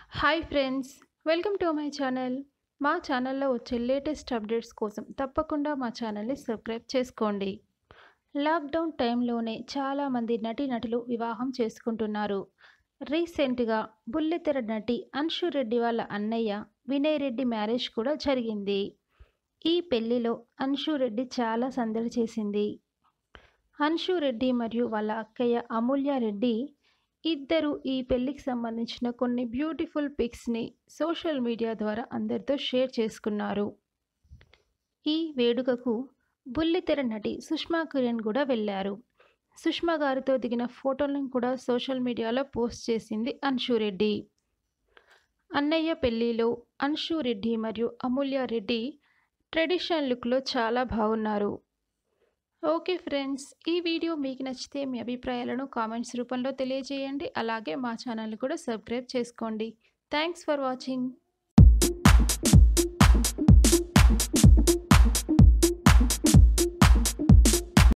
hi friends welcome to my channel మా ఛానల్లో వచ్చే లేటెస్ట్ అప్డేట్స్ కోసం తప్పకుండా మా ఛానల్ని సబ్స్క్రైబ్ చేసుకోండి లాక్డౌన్ టైంలోనే చాలామంది నటీనటులు వివాహం చేసుకుంటున్నారు రీసెంట్గా బుల్లితెర నటి అన్షు రెడ్డి వాళ్ళ అన్నయ్య వినయ్ రెడ్డి మ్యారేజ్ కూడా జరిగింది ఈ పెళ్లిలో అన్షు రెడ్డి చాలా సందడి చేసింది అన్షు రెడ్డి మరియు వాళ్ళ అక్కయ్య అమూల్య రెడ్డి ఇద్దరు ఈ పెళ్లికి సంబంధించిన కొన్ని బ్యూటిఫుల్ పిక్స్ని సోషల్ మీడియా ద్వారా అందరితో షేర్ చేసుకున్నారు ఈ వేడుకకు బుల్లితెర నటి సుష్మా కురియన్ కూడా వెళ్ళారు సుష్మా గారితో దిగిన ఫోటోలను కూడా సోషల్ మీడియాలో పోస్ట్ చేసింది అన్షు రెడ్డి అన్నయ్య పెళ్లిలో అన్షు రెడ్డి మరియు అమూల్య రెడ్డి ట్రెడిషనల్ లుక్లో చాలా బాగున్నారు ఓకే ఫ్రెండ్స్ ఈ వీడియో మీకు నచ్చితే మీ అభిప్రాయాలను కామెంట్స్ రూపంలో తెలియజేయండి అలాగే మా ఛానల్ కూడా సబ్స్క్రైబ్ చేసుకోండి థ్యాంక్స్ ఫర్ వాచింగ్